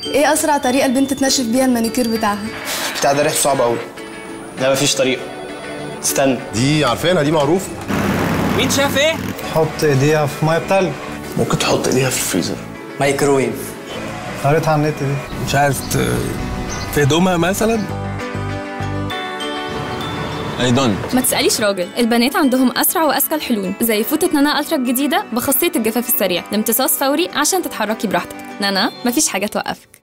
ايه اسرع طريقه البنت تنشف بيها المانيكير بتاعها بتاع ده ريحته صعبه قوي لا مفيش طريقه استنى دي عارفينها دي معروفه مين شاف ايه حط ايديها في ميه بتلج ممكن تحط ايديها في الفريزر مايكرويف قريتها على النت دي مش عارف ت- في هدومها مثلا اي دونت ما تسأليش راجل البنات عندهم أسرع وأذكى الحلول زي فوطة نانا ألترا الجديدة بخاصية الجفاف السريع لامتصاص فوري عشان تتحركي براحتك نانا مفيش حاجة توقفك